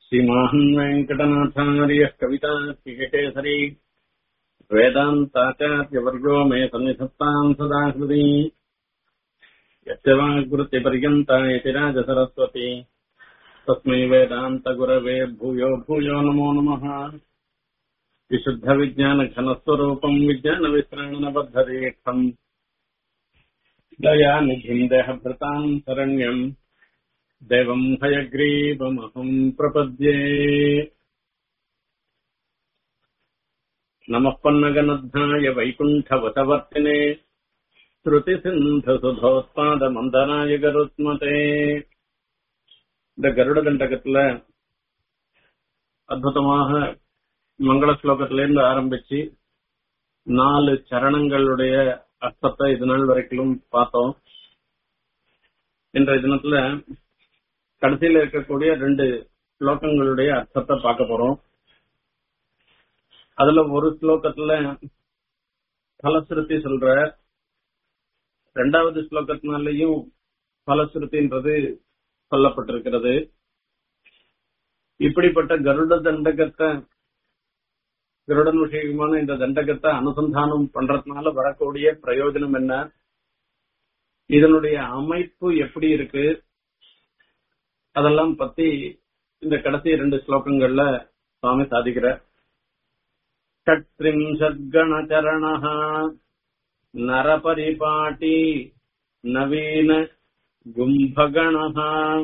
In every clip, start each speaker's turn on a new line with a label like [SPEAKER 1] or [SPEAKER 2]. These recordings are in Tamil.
[SPEAKER 1] श्रीमान् वेङ्कटनाथार्यः कवितार्किकेसरी वेदान्ताचार्यवर्गो मे सन्निधत्ताम् सदा हृदि यस्य वाग्वृत्तिपर्यन्ता इति राजसरस्वती तस्मै वेदान्तगुरवे भूयो भूयो नमो नमः विशुद्धविज्ञानघनस्वरूपम् विज्ञानविश्राणनबद्धदीक्षम् दयानिधिम् देहभृताम् शरण्यम् देवम् हयग्रीवमहम् प्रपद्ये नमः पन्नगनद्धाय वैकुण्ठवतवर्तिने ஸ்ருதிசிந்தசுதோத்பாதமந்தனாய கருத்மதே இந்த கருட தண்டகத்துல அற்புதமாக மங்கள ஸ்லோகத்திலிருந்து ஆரம்பிச்சு நாலு சரணங்களுடைய அர்த்தத்தை இது நாள் வரைக்கும் பார்த்தோம் இன்றைய தினத்துல கடைசியில இருக்கக்கூடிய ரெண்டு ஸ்லோகங்களுடைய அர்த்தத்தை பார்க்க போறோம் அதுல ஒரு ஸ்லோகத்துல பலஸ்ருதி சொல்ற ரெண்டாவது ஸ்லோகத்தினாலையும் பலஸ்ருதின்றது சொல்லப்பட்டிருக்கிறது இப்படிப்பட்ட கருட தண்டகத்தை கருடன் விஷயமான இந்த தண்டகத்தை அனுசந்தானம் பண்றதுனால வரக்கூடிய பிரயோஜனம் என்ன இதனுடைய அமைப்பு எப்படி இருக்கு அதெல்லாம் பத்தி இந்த கடைசி ரெண்டு ஸ்லோகங்கள்ல சுவாமி சாதிக்கிற षट्त्रिंशद्गणचरणः नरपरिपाटी नवीन गुम्भगणः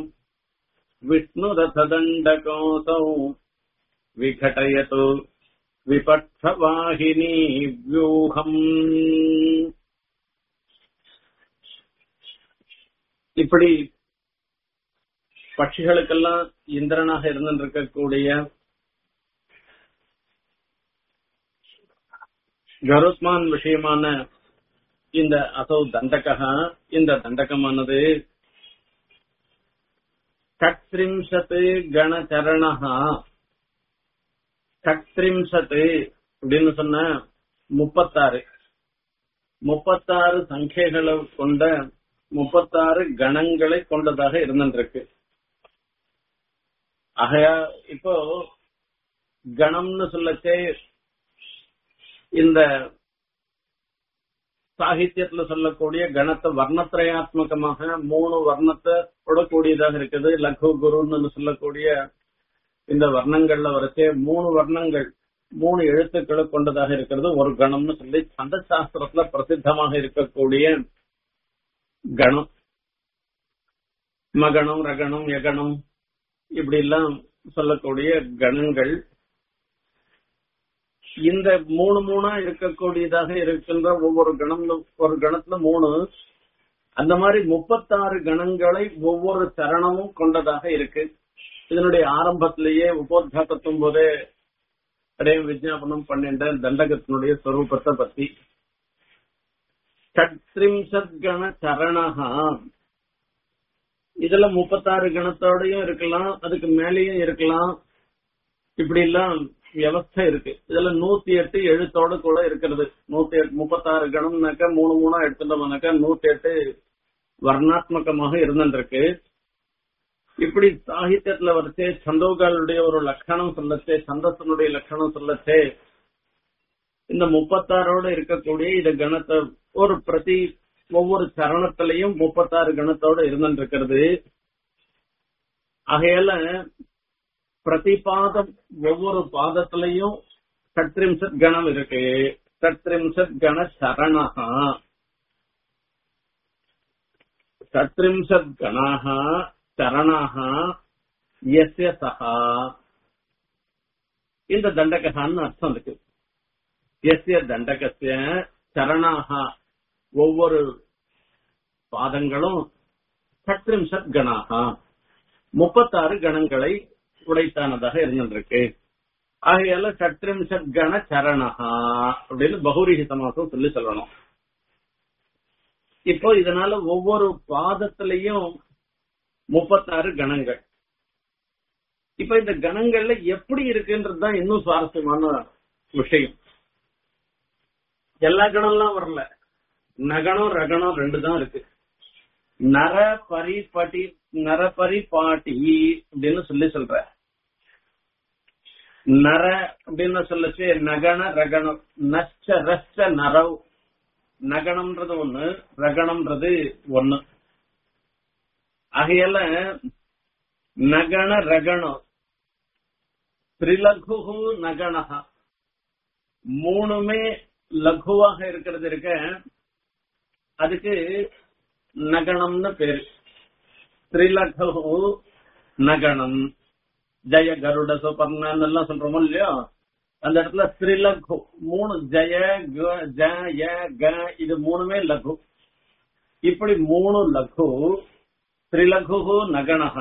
[SPEAKER 1] विष्णुरथदण्डकोऽसौ विघटयतु विपक्षवाहिनी व्यूहम् இப்படி பட்சிகளுக்கெல்லாம் இந்திரனாக இருந்திருக்கக்கூடிய கருத்மான் விஷயமான இந்த அசௌ தண்டகா இந்த தண்டகமானது கட்ரிம்சத்து கணச்சரணா கட்ரிம்சத்து அப்படின்னு சொன்ன முப்பத்தாறு முப்பத்தாறு சங்கைகளை கொண்ட முப்பத்தாறு கணங்களை கொண்டதாக இருந்திருக்கு ஆகையா இப்போ கணம்னு சொல்லச்சே இந்த சாகித்யத்துல சொல்லக்கூடிய கணத்தை வர்ணத்திரயாத்மகமாக மூணு வர்ணத்தை கூடியதாக இருக்குது லகு குருன்னு சொல்லக்கூடிய இந்த வர்ணங்கள்ல வரைச்சே மூணு வர்ணங்கள் மூணு எழுத்துக்களை கொண்டதாக இருக்கிறது ஒரு கணம்னு சொல்லி சந்த சாஸ்திரத்துல பிரசித்தமாக இருக்கக்கூடிய கணம் மகணம் ரகணம் யகணம் இப்படி எல்லாம் சொல்லக்கூடிய கணங்கள் இந்த மூணு மூணா இருக்கக்கூடியதாக இருக்கின்ற ஒவ்வொரு கணம்ல ஒரு கணத்துல மூணு அந்த மாதிரி முப்பத்தாறு கணங்களை ஒவ்வொரு சரணமும் கொண்டதாக இருக்கு இதனுடைய ஆரம்பத்திலேயே உபோத்காத்தத்தும் போதே அப்படியே விஜாபனம் பண்ணின்ற தண்டகத்தினுடைய ஸ்வரூபத்தை பத்தி சத்ரிம்சத் கண சரணகா இதுல முப்பத்தாறு கணத்தோடயும் இருக்கலாம் அதுக்கு மேலேயும் இருக்கலாம் இப்படி எல்லாம் வியவஸ்தை இருக்கு இதுல நூத்தி எட்டு எழுத்தோட கூட இருக்கிறது நூத்தி எட்டு முப்பத்தாறு கணம்னாக்கா மூணு மூணா எடுத்துட்டோம்னாக்கா நூத்தி எட்டு வர்ணாத்மகமாக இருந்திருக்கு இப்படி சாகித்யத்துல வரைச்சே சந்தோகாலுடைய ஒரு லட்சணம் சொல்லச்சே சந்தசனுடைய லட்சணம் சொல்லச்சே இந்த முப்பத்தாறோட இருக்கக்கூடிய இந்த கணத்தை ஒரு பிரதி ஒவ்வொரு சரணத்திலையும் முப்பத்தாறு கணத்தோட இருந்திருக்கிறது ஆகையால பிரதி பாதம் ஒவ்வொரு பாதத்திலையும் சத்ரிம்சத் கணம் இருக்கு சத்ரிம்சத் கண சரணகா சத்ரிம்சத் கணாக சரணாக எஸ்ய சகா இந்த தண்டகசான்னு அர்த்தம் இருக்கு எஸ்ய தண்டகசிய சரணாக ஒவ்வொரு பாதங்களும் சத்ரிம்சத் கணாக முப்பத்தாறு கணங்களை உடைத்தானதாக இருந்திருக்கு ஆகையால சத்ரிம்சத் கண சரணகா அப்படின்னு பகுரிஹி சமாசம் சொல்லி சொல்லணும் இப்போ இதனால ஒவ்வொரு பாதத்திலையும் முப்பத்தாறு கணங்கள் இப்ப இந்த கணங்கள்ல எப்படி இருக்குன்றதுதான் இன்னும் சுவாரஸ்யமான விஷயம் எல்லா கணம்லாம் வரல நகனம் ரகணம் ரெண்டு தான் இருக்கு நர பரிபடி நரபரிபாட்டி அப்படின்னு சொல்லி சொல்ற நர அப்படின்னு சொல்லச்சு நகன ரகணம் நச்ச ரச்ச நரவ் நகனம்ன்றது ஒண்ணு ரகணம்ன்றது ஒண்ணு ஆகையால நகன ரகணம் திரிலகு நகனஹா மூணுமே லகுவாக இருக்கிறது இருக்க அதுக்கு நகனம்னு பேரு திரிலகு நகனம் ஜெய கருட சுபர்ணன் எல்லாம் சொல்றோமோ இல்லையோ அந்த இடத்துல திரிலகு மூணு ஜெய க ஜய க இது மூணுமே லகு இப்படி மூணு லகு திரிலகு நகனஹ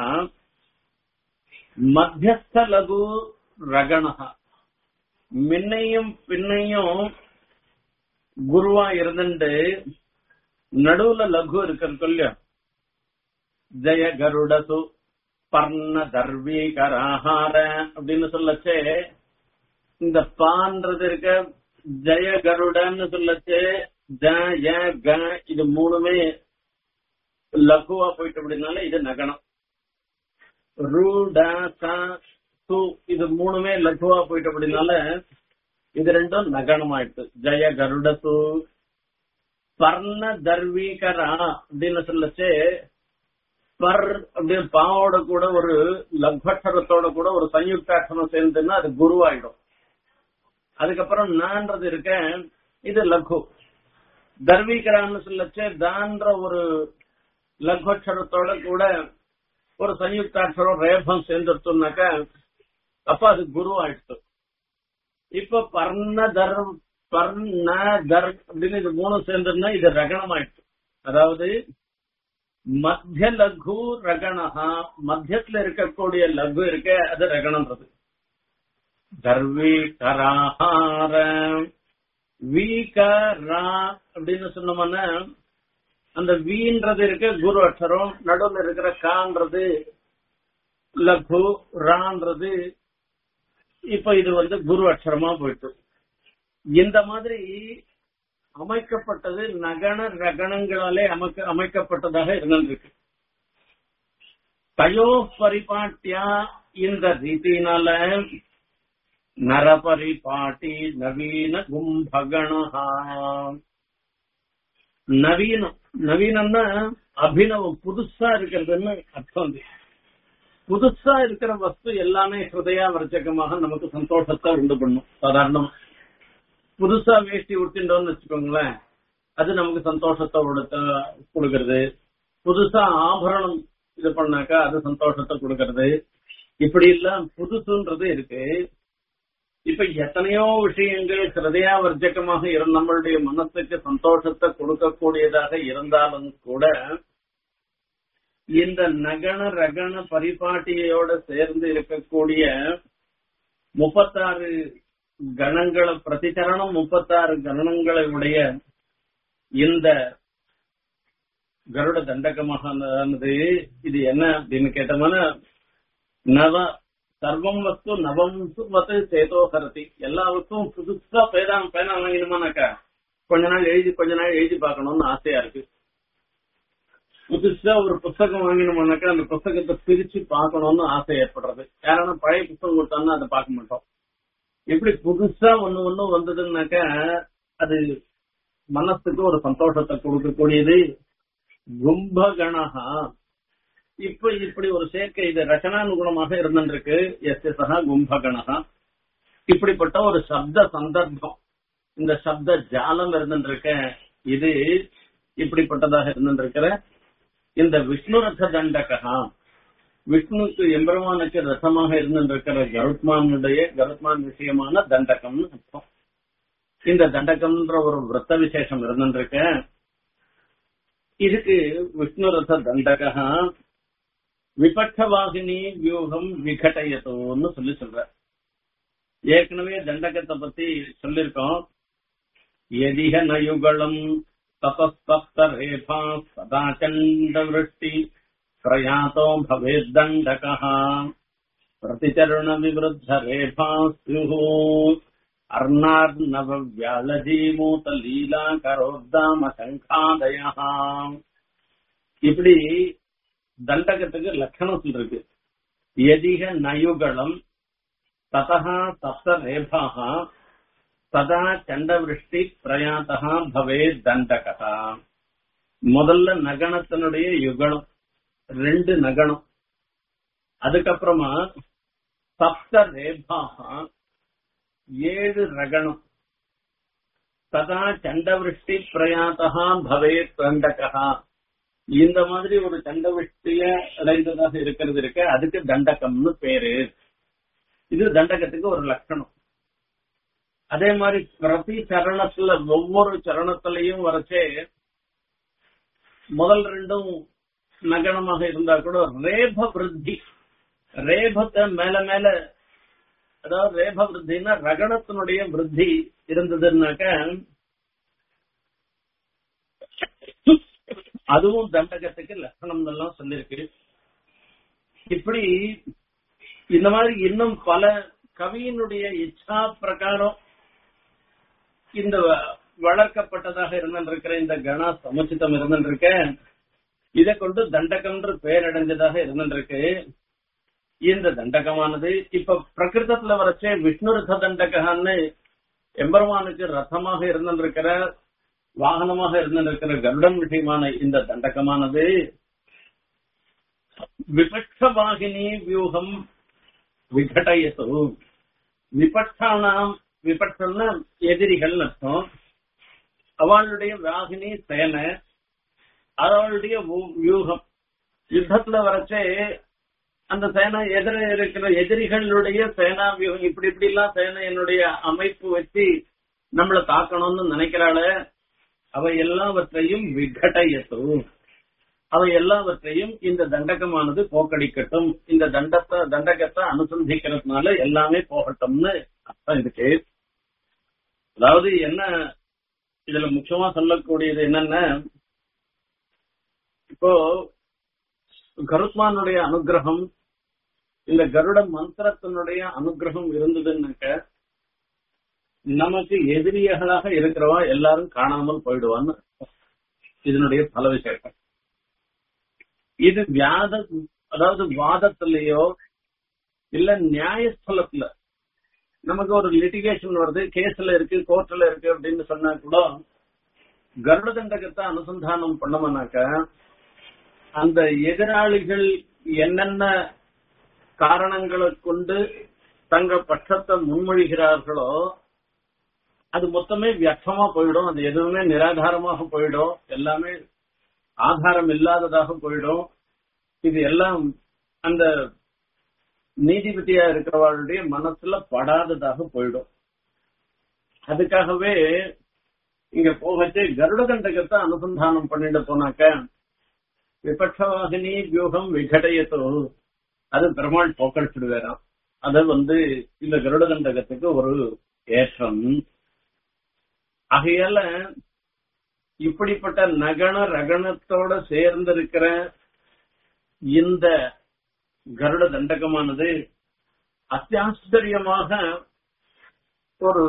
[SPEAKER 1] மத்தியஸ்த லகு ரகணஹ முன்னையும் பின்னையும் குருவா இருந்துட்டு நடுவுல லகு இருக்கிறது இல்லையா ஜெய கருடசு பர்ண தர்வீகராகார அப்படின்னு சொல்லச்சே இந்த பான்றது இருக்க ஜெய கருடன்னு சொல்லச்சே ஜ ய க இது மூணுமே லகுவா போயிட்டு அப்படின்னால இது நகனம் ரு ட ச து இது மூணுமே லகுவா போயிட்டு அப்படின்னால இது ரெண்டும் நகனம் ஆயிடுச்சு ஜெய கருடசு பர்ண தர்வீகரா அப்படின்னு சொல்லச்சே பர் அப்படின்னு பாவோட கூட ஒரு லக்வட்சரத்தோட கூட ஒரு சயுக்தாட்சரம் சேர்ந்துன்னா அது குருவாயிடும் அதுக்கப்புறம் நான்றது இருக்க இது லகு தர்வீகரான்னு சொல்லச்சே தான்ற ஒரு லக்வட்சரத்தோட கூட ஒரு சயுக்தாட்சரம் ரேபம் சேர்ந்துருத்தோம்னாக்க அப்ப அது குரு ஆயிடுச்சு இப்ப பர்ண தர் பர்ண தர் அப்படின்னு இது மூணு சேர்ந்துருந்தா இது ரகணம் ஆயிடுச்சு அதாவது மத்திய லகு ரகணஹா மத்தியத்துல இருக்கக்கூடிய லகு இருக்க அது ரகணம்ன்றது தர்வி கராஹார வீகரா அப்படின்னு சொன்னோம்னா அந்த வீன்றது இருக்க குரு அக்ஷரம் நடுவில் இருக்கிற கான்றது லகு ரான்றது இப்ப இது வந்து குரு அக்ஷரமா போயிட்டு இந்த மாதிரி அமைக்கப்பட்டது நகன ரகணங்களாலே அமைக்க அமைக்கப்பட்டதாக இருந்திருக்கு தயோ பரிபாட்டியா இந்த ரீதியினால நரபரிபாட்டி நவீன கும்பகணஹா நவீனம் நவீனம்னா அபிநவம் புதுசா இருக்கிறதுன்னு அர்த்தம் அது புதுசா இருக்கிற வஸ்து எல்லாமே ஹிருதயா வர்ச்சகமாக நமக்கு சந்தோஷத்தை உண்டு பண்ணும் சாதாரணமா புதுசா வேஷ்டி உடுத்திட்டோம்னு வச்சுக்கோங்களேன் அது நமக்கு சந்தோஷத்தை உடுத்த கொடுக்கறது புதுசா ஆபரணம் இது பண்ணாக்கா அது சந்தோஷத்தை கொடுக்கறது இப்படி எல்லாம் புதுசுன்றது இருக்கு இப்ப எத்தனையோ விஷயங்கள் ஹிருதயா வர்ஜகமாக இரு நம்மளுடைய மனசுக்கு சந்தோஷத்தை கொடுக்கக்கூடியதாக இருந்தாலும் கூட இந்த நகன ரகண பரிபாட்டியோட சேர்ந்து இருக்கக்கூடிய முப்பத்தாறு கணங்களை பிரதிச்சரணம் முப்பத்தாறு கணங்களை உடைய இந்த கருட தண்டகமானது இது என்ன அப்படின்னு கேட்டோம்னா நவ சர்வம் வஸ்து நவம் வத்து சேதோகரதி எல்லா வஸ்துவும் புதுசா பேதா பேனா வாங்கினுமானாக்கா கொஞ்ச நாள் எழுதி கொஞ்ச நாள் எழுதி பார்க்கணும்னு ஆசையா இருக்கு புதுசா ஒரு புத்தகம் வாங்கினோம்னாக்கா அந்த புத்தகத்தை பிரிச்சு பார்க்கணும்னு ஆசை ஏற்படுறது யாரான பழைய புத்தகம் கொடுத்தாங்கன்னா அதை பார்க்க மாட்டோம் எப்படி புதுசா ஒண்ணு ஒண்ணு வந்ததுன்னாக்க அது மனசுக்கு ஒரு சந்தோஷத்தை கொடுக்கக்கூடியது கும்பகணஹா இப்ப இப்படி ஒரு சேர்க்கை இது ரச்சனானுகுணமாக இருந்திருக்கு எஸ் எஸ் கும்பகணஹா இப்படிப்பட்ட ஒரு சப்த சந்தர்ப்பம் இந்த சப்த ஜாலம் இருந்திருக்க இது இப்படிப்பட்டதாக இருந்திருக்கிற இந்த விஷ்ணு ரத தண்டகா விஷ்ணுக்கு எம்பெருமானுக்கு ரசமாக இருந்திருக்கிற கருத்மானுடைய கருத்மான் விஷயமான தண்டகம்னு அர்த்தம் இந்த தண்டகம்ன்ற ஒரு விரத்த விசேஷம் இருந்திருக்க இதுக்கு விஷ்ணு ரத தண்டகா விபட்சவாகினி வியூகம் விகட்டயத்தோன்னு சொல்லி சொல்ற ஏற்கனவே தண்டகத்தை பத்தி சொல்லிருக்கோம் எதிக நயுகளம் தபஸ்தப்தரேபா சதா சண்ட விருஷ்டி பிரயாத்தோ பவேத்தண்டகः प्रतिचरण विवृद्ध रेफा स्युः अर्णार्णव व्यालजीमूत लीला करोद्दाम சங்காதயா இப்படி தண்டகத்துக்கு லட்சணம் சொல்லிருக்கு எதிக நயுகளம் ததா சப்த ரேபாக ததா சண்டவிருஷ்டி பிரயாத்தா பவே தண்டகா முதல்ல நகனத்தினுடைய யுகனம் ரெண்டு நகனம் அதுக்கப்புறமா சப்த ரேபாக ஏழு ரகணம் ததா சண்டவிருஷ்டி பிரயாத்தா பவே தண்டகா இந்த மாதிரி ஒரு தண்டவிஷ்டிய அடைந்ததாக இருக்கிறது இருக்க அதுக்கு தண்டகம்னு பேரு இது தண்டகத்துக்கு ஒரு லட்சணம் அதே மாதிரி பிரதி சரணத்துல ஒவ்வொரு சரணத்திலையும் வரைச்சே முதல் ரெண்டும் நகனமாக இருந்தா கூட ரேப விருத்தி ரேபத்தை மேல மேல அதாவது ரேப விருத்தின்னா ரகணத்தினுடைய விருத்தி இருந்ததுன்னாக்க அதுவும் தண்டகத்துக்கு லட்சணம் எல்லாம் சொல்லிருக்கு இப்படி இந்த மாதிரி இன்னும் பல கவியினுடைய இச்சா பிரகாரம் இந்த வளர்க்கப்பட்டதாக இருந்திருக்கிற இந்த கணா சமுச்சிதம் இருந்திருக்க இதை கொண்டு தண்டகம்ன்ற பெயரடைஞ்சதாக இருந்திருக்கு இந்த தண்டகமானது இப்ப பிரகிருதத்துல வரைச்சே விஷ்ணு ரத தண்டகான்னு எம்பெருமானுக்கு ரதமாக இருந்திருக்கிற வாகனமாக இருந்திருக்கிற கருடன் விஷயமான இந்த தண்டகமானது விபட்ச வாகினி வியூகம் விகடயசு விபட்சானாம் விபட்சம்னா எதிரிகள் அர்த்தம் அவளுடைய வாகினி சேனை அவளுடைய வியூகம் யுத்தத்துல வரைச்சே அந்த சேனா எதிர இருக்கிற எதிரிகளுடைய சேனா வியூகம் இப்படி இப்படி எல்லாம் சேனையினுடைய அமைப்பு வச்சு நம்மள தாக்கணும்னு நினைக்கிறாள அவை எல்லாவற்றையும் விகடயத்து அவை எல்லாவற்றையும் இந்த தண்டகமானது போக்கடிக்கட்டும் இந்த தண்டத்தை தண்டகத்தை அனுசந்திக்கிறதுனால எல்லாமே போகட்டும்னு அர்த்தம் இருக்கு அதாவது என்ன இதுல முக்கியமா சொல்லக்கூடியது என்னன்னா இப்போ கருத்மானுடைய அனுகிரகம் இந்த கருட மந்திரத்தினுடைய அனுகிரகம் இருந்ததுன்னாக்க நமக்கு எதிரிகளாக இருக்கிறவா எல்லாரும் காணாமல் போயிடுவான்னு இதனுடைய பல விசேஷம் இது வியாத அதாவது வாதத்திலேயோ இல்ல நியாயஸ்தலத்துல நமக்கு ஒரு லிட்டிகேஷன் வருது கேஸ்ல இருக்கு கோர்ட்ல இருக்கு அப்படின்னு சொன்னா கூட கருட தண்டகத்தை அனுசந்தானம் பண்ணோம்னாக்க அந்த எதிராளிகள் என்னென்ன காரணங்களை கொண்டு தங்கள் பட்சத்தை முன்மொழிகிறார்களோ அது மொத்தமே வியர்த்தமா போயிடும் அது எதுவுமே நிராதாரமாக போயிடும் எல்லாமே ஆதாரம் இல்லாததாக போயிடும் இது எல்லாம் அந்த நீதிபதியா இருக்கிறவர்களுடைய மனசுல படாததாக போயிடும் அதுக்காகவே இங்க போகச்சு கருட தண்டகத்தை அனுசந்தானம் பண்ணிட்டு போனாக்க விபட்சவாகினி வியூகம் விகடையத்தோ அது பெருமாள் போக்கடிச்சிடுவேராம் அது வந்து இந்த கருட தண்டகத்துக்கு ஒரு ஏற்றம் ஆகையால இப்படிப்பட்ட நகன ரகணத்தோட சேர்ந்திருக்கிற இந்த கருட தண்டகமானது அத்தியாச்சரியமாக ஒரு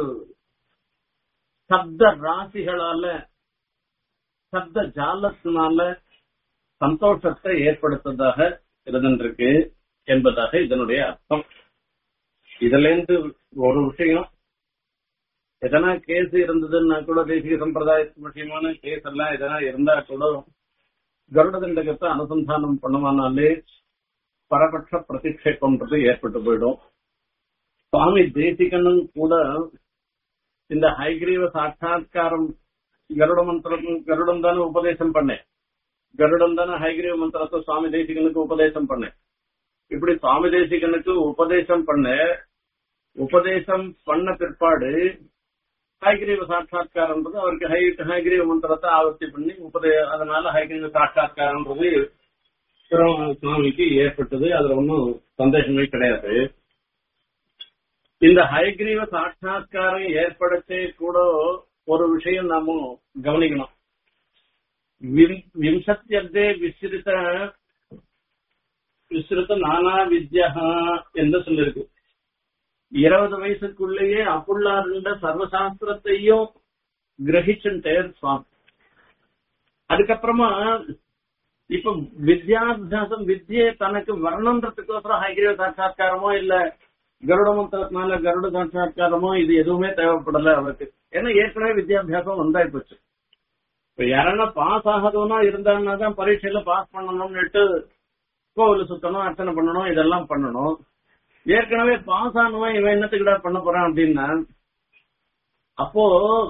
[SPEAKER 1] சப்த ராசிகளால சப்த ஜாலத்தினால சந்தோஷத்தை ஏற்படுத்ததாக இருந்திருக்கு என்பதாக இதனுடைய அர்த்தம் இதுல இருந்து ஒரு விஷயம் எதனா கேஸ் இருந்ததுன்னா கூட தேசிய சம்பிரதாயத்து விஷயமான கேஸ் எல்லாம் எதனா இருந்தா கூட கருட தண்டகத்தை அனுசந்தானம் பண்ணுவானாலே பரபட்ச பிரதிஷேபம்ன்றது ஏற்பட்டு போயிடும் சுவாமி தேசிகனும் கூட இந்த ஹைகிரீவ சாட்சா்காரம் கருட மந்திரம் கருடம் தானே உபதேசம் பண்ணேன் கருடம் தானே ஹைகிரீவ மந்திரத்தை சுவாமி தேசிகனுக்கு உபதேசம் பண்ணேன் இப்படி சுவாமி தேசிகனுக்கு உபதேசம் பண்ண உபதேசம் பண்ண பிற்பாடு ஹைகிரீவ சாட்சா்காரன்றது அவருக்கு ஹை ஹைகிரீவ மந்திரத்தை ஆவர்த்தி பண்ணி உபதே அதனால ஹைகிரீவ சாட்சா்காரன்றது சுவாமிக்கு ஏற்பட்டது அதுல ஒன்றும் சந்தேகமே கிடையாது இந்த ஹைகிரீவ சாட்சா்காரம் ஏற்படச்சே கூட ஒரு விஷயம் நாம கவனிக்கணும் விம்சத்தியர்தே விஸ்ரித விஸ்ருத நானா வித்யா என்று சொல்லிருக்கு இருபது வயசுக்குள்ளேயே அப்புள்ளா இருந்த சர்வசாஸ்திரத்தையும் கிரகிச்சுட்டேர் சுவாமி அதுக்கப்புறமா இப்ப வித்யாபியாசம் வித்யை தனக்கு வரணுன்றதுக்கோசரம் ஹைகிரீவ சாட்சா்காரமோ இல்ல கருட மந்திரத்தினால கருட சாட்சா்காரமோ இது எதுவுமே தேவைப்படல அவருக்கு ஏன்னா ஏற்கனவே வித்யாபியாசம் வந்தாய் போச்சு இப்ப யாரன்னா பாஸ் ஆகாதவனா இருந்தாங்கன்னா தான் பரீட்சையில பாஸ் பண்ணணும்னுட்டு கோவில் சுத்தணும் அர்ச்சனை பண்ணணும் இதெல்லாம் பண்ணணும் ஏற்கனவே பாஸ் ஆனவன் இவன் என்னத்துக்குடா பண்ண போறான் அப்படின்னா அப்போ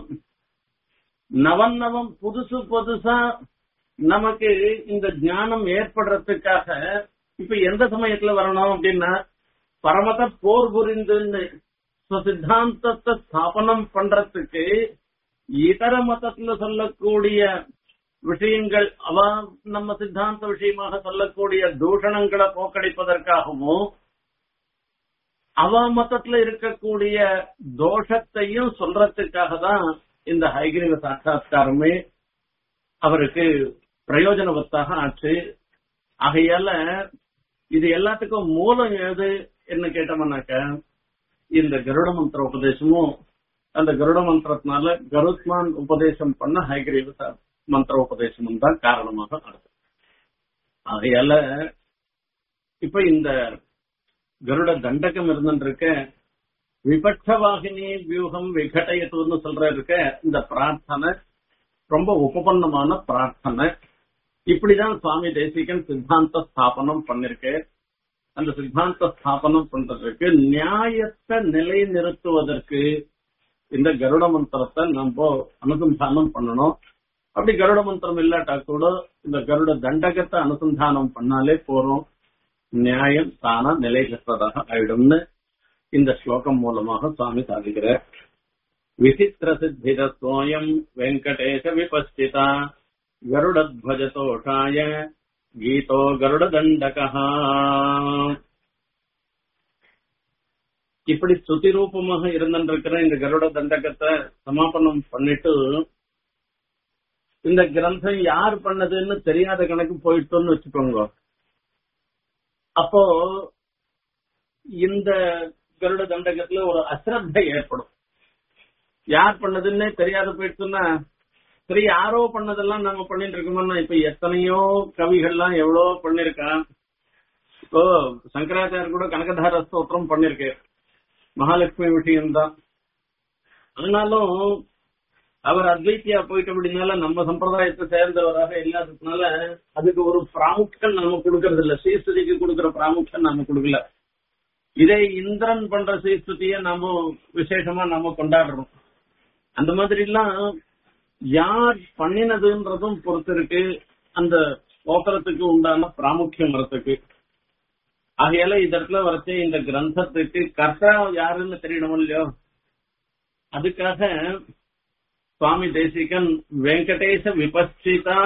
[SPEAKER 1] நவம் நவம் புதுசு புதுசா நமக்கு இந்த ஞானம் ஏற்படுறதுக்காக இப்ப எந்த சமயத்துல வரணும் அப்படின்னா பரமத போர் புரிந்து சித்தாந்தத்தை ஸ்தாபனம் பண்றதுக்கு இதர மதத்துல சொல்லக்கூடிய விஷயங்கள் அவ நம்ம சித்தாந்த விஷயமாக சொல்லக்கூடிய தூஷணங்களை போக்கடிப்பதற்காகவும் அவ மதத்துல இருக்கக்கூடிய தோஷத்தையும் சொல்றதுக்காக தான் இந்த ஹைகிரீவ சாட்சா்காரமே அவருக்கு பிரயோஜனவத்தாக ஆச்சு ஆகையால இது எல்லாத்துக்கும் மூலம் எது என்ன கேட்டோம்னாக்க இந்த கருட மந்திர உபதேசமும் அந்த கருட மந்திரத்தினால கருத்மான் உபதேசம் பண்ண ஹைகிரீவ மந்திர உபதேசமும் தான் காரணமாக ஆகுது ஆகையால இப்ப இந்த கருட தண்டகம் இருந்துருக்க விபட்சவாகினி வியூகம் விகடயத்துன்னு சொல்ற இருக்க இந்த பிரார்த்தனை ரொம்ப உபபன்னமான பிரார்த்தனை இப்படிதான் சுவாமி தேசிகன் சித்தாந்த ஸ்தாபனம் பண்ணிருக்கு அந்த சித்தாந்த ஸ்தாபனம் பண்றதுக்கு நியாயத்தை நிலைநிறுத்துவதற்கு இந்த கருட மந்திரத்தை நம்ம அனுசந்தானம் பண்ணணும் அப்படி கருட மந்திரம் இல்லாட்டா கூட இந்த கருட தண்டகத்தை அனுசந்தானம் பண்ணாலே போறோம் நியாயம் தானா நிலை பெற்றதாக ஆயிடும்னு இந்த ஸ்லோகம் மூலமாக சுவாமி சாதிக்கிறார் விசித்திர சித்திர சோயம் வெங்கடேஷ விபஸ்திதா கருடத்வஜதோஷாய கீதோ கருட தண்டகா இப்படி ஸ்துதி ரூபமாக இருந்திருக்கிற இந்த கருட தண்டகத்தை சமாபனம் பண்ணிட்டு இந்த கிரந்தம் யார் பண்ணதுன்னு தெரியாத கணக்கு போயிட்டோம்னு வச்சுக்கோங்க அப்போ இந்த கருட தண்டகத்துல ஒரு அசிரத்தை ஏற்படும் யார் பண்ணதுன்னே தெரியாத போயிடுச்சுன்னா சரி யாரோ பண்ணதெல்லாம் நம்ம பண்ணிட்டு இருக்கோம்னா இப்ப எத்தனையோ கவிகள்லாம் எவ்வளோ பண்ணிருக்கான் இப்போ சங்கராச்சாரியர் கூட கனகதார ஸ்தோத்திரம் பண்ணிருக்கு மகாலட்சுமி விஷயம்தான் அதனாலும் அவர் அத்வைத்தியா போயிட்டு அப்படின்னால நம்ம சம்பிரதாயத்தை சேர்ந்தவராக இல்லாததுனால அதுக்கு ஒரு பிராமுக்கியம் நாம கொடுக்கறது இல்ல ஸ்ரீஸ்துதிக்கு கொடுக்கிற பிராமுக்கியம் நாம கொடுக்கல இதே இந்திரன் பண்ற ஸ்ரீஸ்துதிய நாம விசேஷமா நாம கொண்டாடுறோம் அந்த மாதிரி எல்லாம் யார் பண்ணினதுன்றதும் பொறுத்து இருக்கு அந்த ஓக்கரத்துக்கு உண்டான பிராமுக்கியம் வரத்துக்கு ஆகையால இந்த இடத்துல வரச்சே இந்த கிரந்தத்துக்கு கர்த்தா யாருன்னு தெரியணும் இல்லையோ அதுக்காக சுவாமி தேசிகன் வெங்கடேச விபஸ்திதா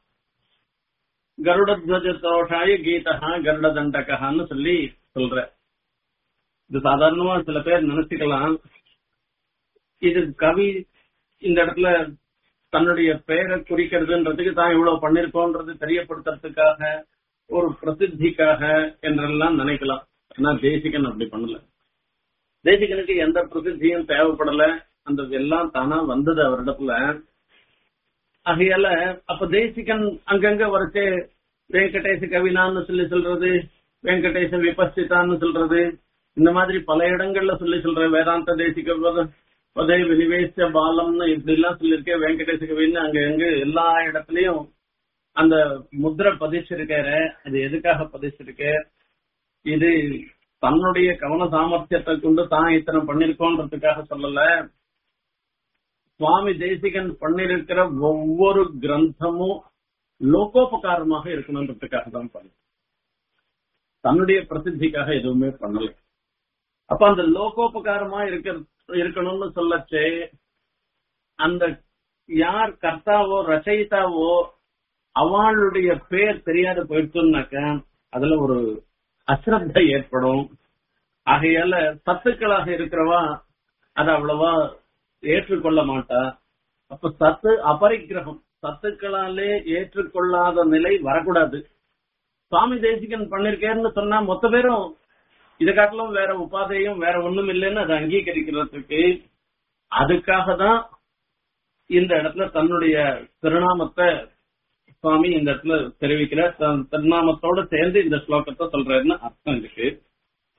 [SPEAKER 1] கருடத்வஜதோஷாய கீதா கருட தண்டகான்னு சொல்லி சொல்ற இது சாதாரணமா சில பேர் நினைச்சுக்கலாம் இது கவி இந்த இடத்துல தன்னுடைய பெயரை குறிக்கிறதுன்றதுக்கு தான் இவ்வளவு பண்ணிருக்கோன்றது தெரியப்படுத்துறதுக்காக ஒரு பிரசித்திக்காக என்றெல்லாம் நினைக்கலாம் ஆனா தேசிகன் அப்படி பண்ணல தேசிகனுக்கு எந்த பிரசித்தியும் தேவைப்படல அந்த எல்லாம் தானா வந்தது அவரிடத்துல ஆகையால அப்ப தேசிகன் அங்கங்க வரைச்சே வெங்கடேச கவினான்னு சொல்லி சொல்றது வெங்கடேச விபஸ்திதான்னு சொல்றது இந்த மாதிரி பல இடங்கள்ல சொல்லி சொல்ற வேதாந்த தேசிக பதே வினிவேச பாலம்னு இப்படி எல்லாம் சொல்லியிருக்கேன் வெங்கடேச கவின்னு அங்க எங்க எல்லா இடத்துலயும் அந்த முத்திரை பதிச்சிருக்காரு அது எதுக்காக பதிச்சிருக்கு இது தன்னுடைய கவன சாமர்த்தியத்தை கொண்டு தான் இத்தனை பண்ணிருக்கோன்றதுக்காக சொல்லல சுவாமி தேசிகன் பண்ணிருக்கிற ஒவ்வொரு கிரந்தமும் லோகோபகாரமாக இருக்கணுன்றதுக்காக தான் பண்ணு தன்னுடைய பிரசித்திக்காக எதுவுமே பண்ணல அப்ப அந்த லோகோபகாரமா இருக்க இருக்கணும்னு சொல்லச்சே அந்த யார் கர்த்தாவோ ரச்சயிதாவோ அவளுடைய பேர் தெரியாத போயிடுச்சுன்னாக்க அதுல ஒரு அசிரத்தை ஏற்படும் ஆகையால சத்துக்களாக இருக்கிறவா அதை அவ்வளவா ஏற்றுக்கொள்ள மாட்டா அப்ப சத்து அபரிக்கிரகம் சத்துக்களாலே ஏற்றுக்கொள்ளாத நிலை வரக்கூடாது சுவாமி தேசிகன் பண்ணிருக்கேன்னு சொன்னா மொத்த பேரும் இதை காட்டிலும் வேற உபாதையும் வேற ஒண்ணும் இல்லைன்னு அதை அங்கீகரிக்கிறதுக்கு அதுக்காக தான் இந்த இடத்துல தன்னுடைய திருநாமத்தை சுவாமி இந்த இடத்துல தெரிவிக்கிற திருநாமத்தோட சேர்ந்து இந்த ஸ்லோகத்தை சொல்றாருன்னு அர்த்தம் இருக்கு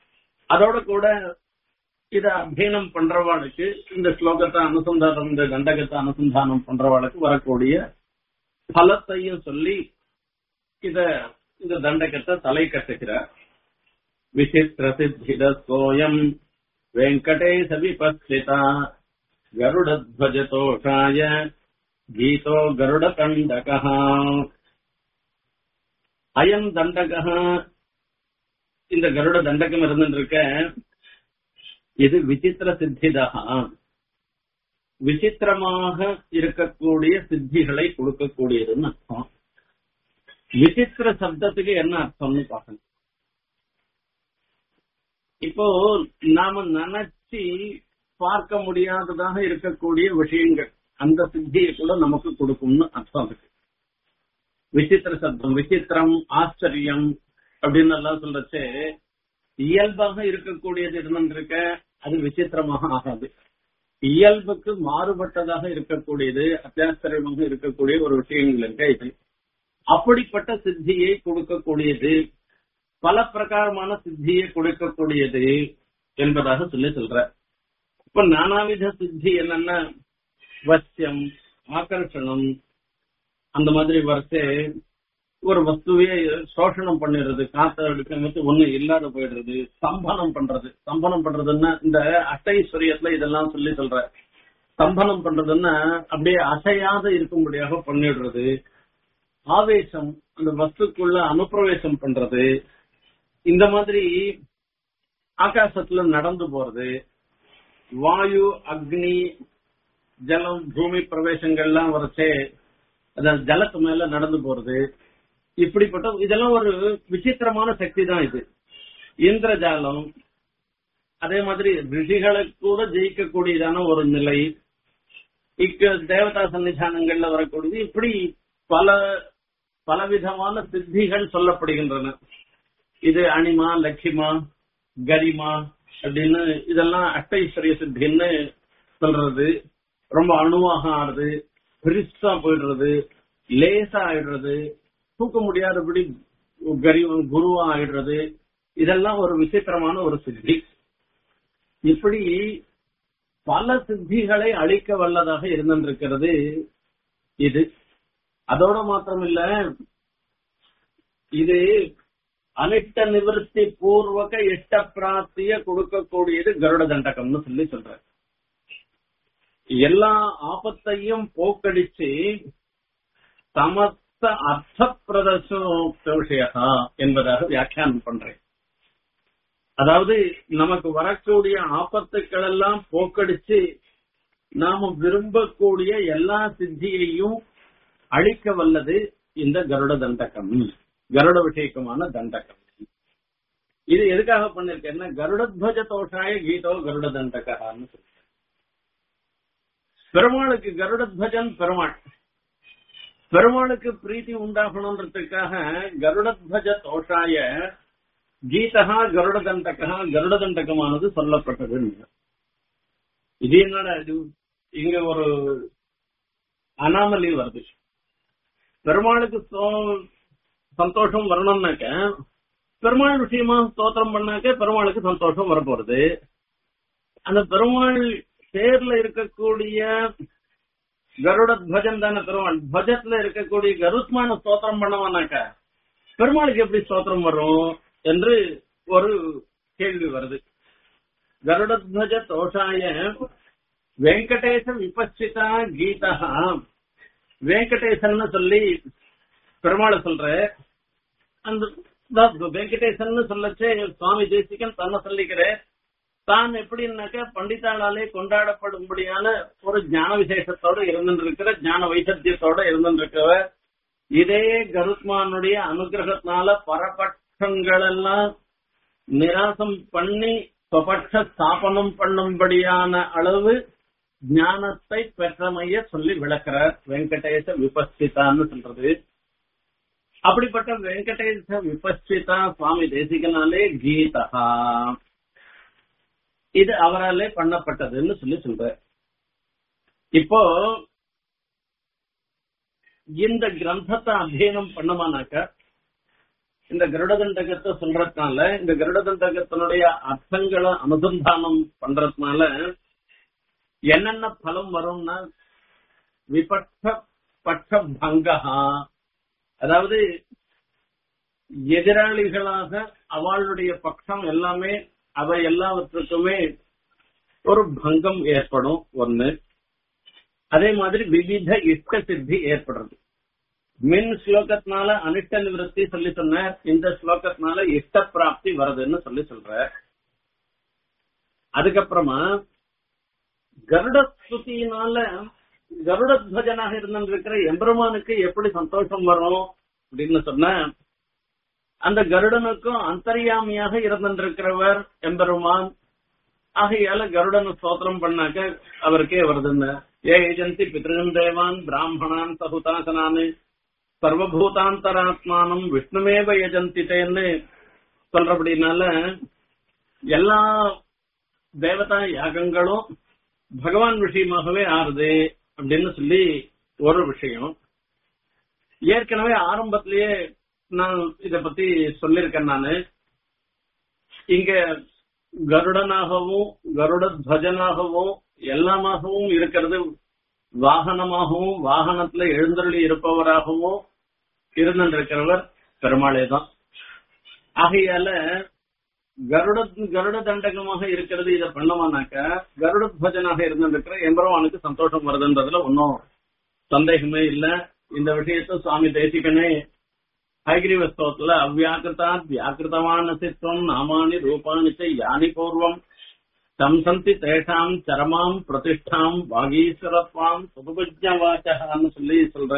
[SPEAKER 1] அதோட கூட இத அத்தியனம் பண்றவாளுக்கு இந்த ஸ்லோகத்தை அனுசந்தானம் இந்த தண்டகத்தை அனுசந்தானம் பண்றவாளுக்கு வரக்கூடிய பலத்தையும் சொல்லி இத இந்த தண்டகத்தை தலை கட்டுகிறார் விசித்திர சித்திர சோயம் வெங்கடேச விபஸ்திதா கருடத்வஜதோஷாய கீதோ கருட தண்டக அயம் தண்டக இந்த கருட தண்டகம் இருந்துருக்க இது விசித்திர சித்திதா விசித்திரமாக இருக்கக்கூடிய சித்திகளை கொடுக்கக்கூடியதுன்னு அர்த்தம் விசித்திர சப்தத்துக்கு என்ன அர்த்தம்னு பார்க்கணும் இப்போ நாம நினைச்சு பார்க்க முடியாததாக இருக்கக்கூடிய விஷயங்கள் அந்த சித்தியை கூட நமக்கு கொடுக்கும்னு அர்த்தம் இருக்கு விசித்திர சப்தம் விசித்திரம் ஆச்சரியம் அப்படின்னு எல்லாம் சொல்றச்சு இயல்பாக இருக்கக்கூடியது இருந்திருக்க அது விசித்திரமாக ஆகாது இயல்புக்கு மாறுபட்டதாக இருக்கக்கூடியது அத்தியாச்சரியமாக இருக்கக்கூடிய ஒரு விஷயங்கள் இருக்க இது அப்படிப்பட்ட சித்தியை கொடுக்கக்கூடியது பல பிரகாரமான சித்தியை கொடுக்கக்கூடியது என்பதாக சொல்லி சொல்ற இப்ப நானாவித சித்தி என்னன்னா வசியம் ஆகர்ஷணம் அந்த மாதிரி வரைச்சு ஒரு வஸ்துவையே சோஷணம் பண்ணிடுறது காத்த எடுக்கிறது ஒண்ணு இல்லாத போயிடுறது ஸ்தம்பனம் பண்றது ஸ்தம்பனம் பண்றதுன்னா இந்த அட்டைஸ்வரியத்துல இதெல்லாம் சொல்லி சொல்ற ஸ்தம்பனம் பண்றதுன்னா அப்படியே அசையாத இருக்கும்படியாக பண்ணிடுறது ஆவேசம் அந்த வஸ்துக்குள்ள அனுப்பிரவேசம் பண்றது இந்த மாதிரி ஆகாசத்துல நடந்து போறது வாயு அக்னி ஜலம் பூமி பிரவேசங்கள்லாம் வரைச்சே அதாவது ஜலத்து மேல நடந்து போறது இப்படிப்பட்ட இதெல்லாம் ஒரு விசித்திரமான சக்தி தான் இது இந்திரஜாலம் அதே மாதிரி ரிஷிகளை கூட ஜெயிக்கக்கூடியதான ஒரு நிலை இக்க தேவதா சன்னிதானங்கள்ல வரக்கூடியது இப்படி பல பலவிதமான சித்திகள் சொல்லப்படுகின்றன இது அனிமா லட்சிமா கரிமா அப்படின்னு இதெல்லாம் அஷ்டைஸ்வரிய சித்தின்னு சொல்றது ரொம்ப அணுவாக ஆடுறது பெருசா போயிடுறது லேசா ஆயிடுறது தூக்க முடியாதபடி கரி குருவா ஆயிடுறது இதெல்லாம் ஒரு விசித்திரமான ஒரு சித்தி இப்படி பல சித்திகளை அழிக்க வல்லதாக இருந்திருக்கிறது இது அதோட மாத்திரம் இல்ல இது அனிட்ட நிவர்த்தி பூர்வக இஷ்ட பிராப்திய கொடுக்கக்கூடியது கருட தண்டகம்னு சொல்லி சொல்ற எல்லா ஆபத்தையும் போக்கடிச்சு சமஸ்த அர்த்த பிரதர்ஷனோக்தவிஷயா என்பதாக வியாக்கியானம் பண்றேன் அதாவது நமக்கு வரக்கூடிய ஆபத்துக்கள் எல்லாம் போக்கடிச்சு நாம விரும்பக்கூடிய எல்லா சித்தியையும் அழிக்க வல்லது இந்த கருட தண்டகம் கருட விஷயக்கமான தண்டகம் இது எதுக்காக பண்ணிருக்கேன்னா கருடத்வஜ தோஷாய கீதோ கருட தண்டகான்னு சொல்லி பெருமாளுக்கு கருடத்வஜன் பெருமாள் பெருமாளுக்கு பிரீத்தி உண்டாகணுன்றதுக்காக கருடத்வஜ தோஷாய கீதகா கருட தண்டகா கருட தண்டகமானது சொல்லப்பட்டது இது என்னடா இது இங்க ஒரு அனாமலி வருது பெருமாளுக்கு சந்தோஷம் வரணும்னாக்க பெருமாள் விஷயமா ஸ்தோத்திரம் பண்ணாக்க பெருமாளுக்கு சந்தோஷம் வரப்போறது அந்த பெருமாள் சேர்ல இருக்கக்கூடிய கருட துவஜம் தானே பெருமாள் துவஜத்துல இருக்கக்கூடிய கருத்மான ஸ்தோத்திரம் பண்ணவானாக்க பெருமாளுக்கு எப்படி ஸ்தோத்திரம் வரும் என்று ஒரு கேள்வி வருது கருடத்வஜ தோஷாய வெங்கடேச விபச்சிதா கீதா வெங்கடேசன் சொல்லி பெருமாளை சொல்ற அந்த வெங்கடேசன் சொல்லச்சே சுவாமி தேசிகன் தன்னை சொல்லிக்கிற தான் எப்படின்னாக்க பண்டிதாளாலே கொண்டாடப்படும்படியான ஒரு ஞான விசேஷத்தோட இருந்துருக்கிற ஞான வைசத்தியத்தோட இருந்துருக்கிற இதே கருத்மானுடைய அனுகிரகத்தினால பரபட்சங்கள் எல்லாம் நிராசம் பண்ணி ஸ்வபட்ச ஸ்தாபனம் பண்ணும்படியான அளவு ஞானத்தை பெற்றமைய சொல்லி விளக்குறார் வெங்கடேச விபஸ்திதான்னு சொல்றது அப்படிப்பட்ட வெங்கடேச விபஸ்திதா சுவாமி தேசிகனாலே கீதா இது அவராலே பண்ணப்பட்டதுன்னு சொல்லி சொல்ற இப்போ இந்த கிரந்தத்தை அத்தியனம் பண்ணமானாக்க இந்த கருடதண்டகத்தை சொல்றதுனால இந்த கருடதண்டகத்தினுடைய அர்த்தங்களை அனுசந்தானம் பண்றதுனால என்னென்ன பலம் வரும்னா விபட்ச பட்ச பங்கா அதாவது எதிராளிகளாக அவளுடைய பட்சம் எல்லாமே அவை எல்லாவற்றுக்குமே ஒரு பங்கம் ஏற்படும் ஒண்ணு அதே மாதிரி விவித இஷ்ட சித்தி ஏற்படுறது மின் ஸ்லோகத்தினால அனிஷ்ட நிவர்த்தி சொல்லி சொன்ன இந்த ஸ்லோகத்தினால இஷ்ட பிராப்தி வருதுன்னு சொல்லி சொல்ற அதுக்கப்புறமா கருட ஸ்துதியினால கருட துவஜனாக இருந்திருக்கிற எம்பெருமானுக்கு எப்படி சந்தோஷம் வரும் அப்படின்னு சொன்ன அந்த கருடனுக்கும் அந்தரியாமியாக இருந்திருக்கிறவர் எம்பெருமான் ஆகையால கருடன் ஸ்தோத்திரம் பண்ணாக்க அவருக்கே வருதுன்னு ஏ ஏஜந்தி பித்ருன் தேவான் பிராமணான் சகுதாசனானு சர்வபூதாந்தராத்மானம் விஷ்ணுமேவ யஜந்திட்டேன்னு சொல்றபடினால எல்லா தேவதா யாகங்களும் பகவான் விஷயமாகவே ஆறுது அப்படின்னு சொல்லி ஒரு விஷயம் ஏற்கனவே ஆரம்பத்திலேயே நான் இத பத்தி சொல்லியிருக்கேன் நானு இங்க கருடனாகவும் கருட துவஜனாகவும் எல்லாமாகவும் இருக்கிறது வாகனமாகவும் வாகனத்துல எழுந்தருளி இருப்பவராகவும் இருந்திருக்கிறவர் பெருமாளே தான் ஆகையால கருட கருட தண்டகமாக இருக்கிறது இதை பண்ணமானாக்க கருட துவஜனாக இருந்திருக்கிற எம்பெருமானுக்கு சந்தோஷம் வருதுன்றதுல ஒன்னும் சந்தேகமே இல்ல இந்த விஷயத்த சுவாமி தேசிகனே ஹைகிரீவ ஸ்தோத்துல அவ்வியாக்கிருதா வியாக்கிருதமான சித்வம் நாமானி ரூபாணி ச யானி பூர்வம் சம்சந்தி தேஷாம் சரமாம் பிரதிஷ்டாம் வாகீஸ்வரத்வாம் சுபபஜ்ஞவாச்சகான்னு சொல்லி சொல்ற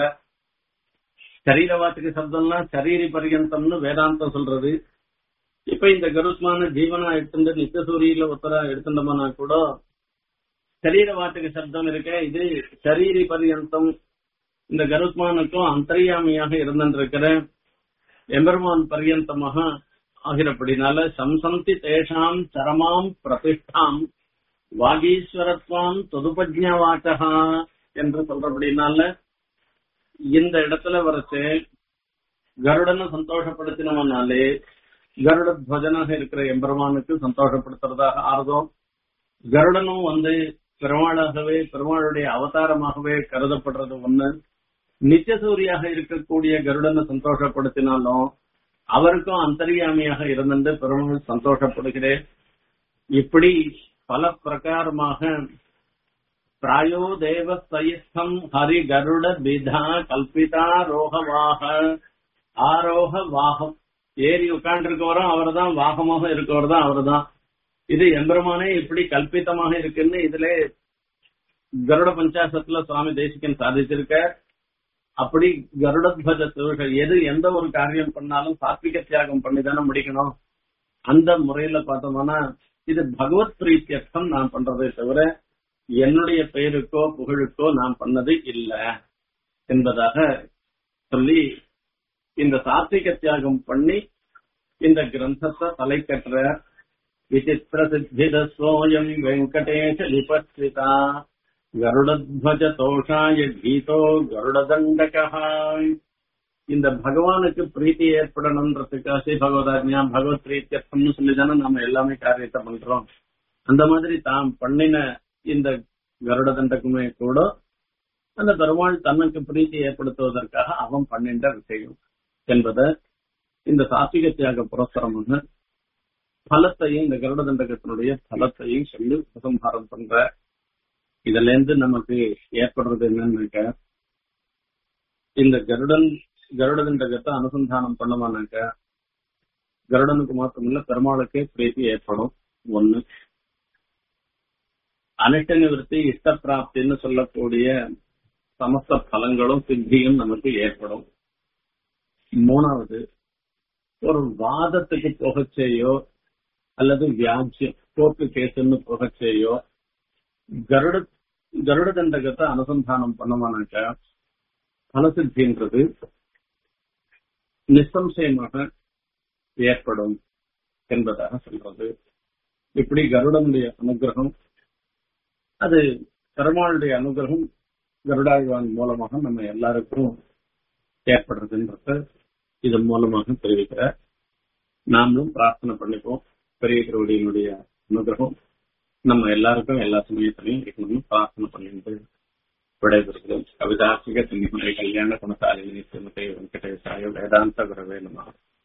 [SPEAKER 1] சரீரவாச்சக சப்தம்னா சரீரி பரியந்தம்னு வேதாந்தம் சொல்றது இப்ப இந்த கருத்மான ஜீவனா எடுத்துட்டு நித்தியசூரியில ஒருத்தரா எடுத்துட்டோம்னா கூட சரீரவாச்சக சப்தம் இருக்க இது சரீரி பரியந்தம் இந்த கருத்மானுக்கும் அந்தரியாமியாக இருந்திருக்கிற எம்பெருமான் பரியந்தமாக ஆகிறபடினால சம்சந்தி தேஷாம் சரமாம் பிரதிஷ்டாம் வாகீஸ்வரத்வாம் தொதுபஜ்ஞவாச்சகா என்று சொல்றபடினால இந்த இடத்துல வரைச்சு கருடனை சந்தோஷப்படுத்தினவனாலே கருட துவஜனாக இருக்கிற எம்பெருமானுக்கு சந்தோஷப்படுத்துறதாக ஆறுதோம் கருடனும் வந்து பெருமாளாகவே பெருமாளுடைய அவதாரமாகவே கருதப்படுறது ஒண்ணு நித்தியசூரியாக இருக்கக்கூடிய கருடனை சந்தோஷப்படுத்தினாலும் அவருக்கும் அந்தரியாமியாக இருந்திருந்து பெருமாள் சந்தோஷப்படுகிறேன் இப்படி பல பிரகாரமாக பிராயோ தேவ சயிஸ்தம் ஹரி கருட பிதா கல்பிதா ரோகவாக ஆரோக வாகம் ஏறி உட்கார்ந்துருக்கவரும் அவர் தான் வாகமாக இருக்கவர் தான் அவர் தான் இது எம்பெருமானே இப்படி கல்பித்தமாக இருக்குன்னு இதுல கருட பஞ்சாசத்துல சுவாமி தேசிகன் சாதிச்சிருக்க அப்படி கருடத்வஜ தொழில்கள் எது எந்த ஒரு காரியம் பண்ணாலும் சாத்விக தியாகம் பண்ணி தானே முடிக்கணும் அந்த முறையில பார்த்தோம்னா இது பகவத் பிரீத்தியர்த்தம் நான் பண்றதே தவிர என்னுடைய பெயருக்கோ புகழுக்கோ நான் பண்ணது இல்ல என்பதாக சொல்லி இந்த சாத்விக தியாகம் பண்ணி இந்த கிரந்தத்தை தலை கட்டுற விசித்திர சித்தித சோயம் வெங்கடேஷ லிபஸ்ரிதா கருடத்வஜ தோஷாய கீதோ கருடதண்டகா இந்த பகவானுக்கு பிரீத்தி ஏற்படணும்ன்றதுக்காக ஸ்ரீ பகவதாஜ்ஞா பகவத் பிரீத்தியர்த்தம்னு சொல்லி தானே நம்ம எல்லாமே காரியத்தை பண்றோம் அந்த மாதிரி தாம் பண்ணின இந்த கருட தண்டக்குமே கூட அந்த பெருமாள் தனக்கு பிரீத்தி ஏற்படுத்துவதற்காக அவன் பண்ணின்ற விஷயம் என்பதை இந்த சாத்விக தியாக புரஸ்தரம் வந்து பலத்தையும் இந்த கருட தண்டகத்தினுடைய பலத்தையும் சொல்லி உபசம்ஹாரம் பண்ற இதுல இருந்து நமக்கு ஏற்படுறது என்னன்னாக்க இந்த கருடன் கருட தண்டகத்தை அனுசந்தானம் பண்ணமானாக்க கருடனுக்கு மாத்திரமில்ல பெருமாளுக்கே பிரீத்தி ஏற்படும் ஒண்ணு அனிஷ்ட நிவர்த்தி இஷ்ட பிராப்தின்னு சொல்லக்கூடிய சமஸ்த பலங்களும் சித்தியும் நமக்கு ஏற்படும் மூணாவது ஒரு வாதத்துக்கு போகச் செய்யோ அல்லது வியாஜ்யம் கோர்ட்டு கேஸ்ன்னு போகச் செய்யோ கருட கருட தண்டகத்தை அனுசந்தானம் பண்ணமானாக்க பலசித்தின்றது நிசம்சயமாக ஏற்படும் என்பதாக சொல்றது இப்படி கருடனுடைய அனுகிரகம் அது பெருமாளுடைய அனுகிரகம் கருடாழ்வான் மூலமாக நம்ம எல்லாருக்கும் ஏற்படுறதுன்றத இதன் மூலமாக தெரிவிக்கிறார் நாமளும் பிரார்த்தனை பண்ணிப்போம் பெரிய திருவடியினுடைய அனுகிரகம் நம்ம எல்லாருக்கும் எல்லா சமயத்திலையும் இருக்கணும்னு பிரார்த்தனை பண்ணிட்டு விடைபெறுகிறோம் கவிதாசிக சின்னிமலை கல்யாண குணசாலினி ஸ்ரீமதி வெங்கடேசாய வேதாந்த குரவே நம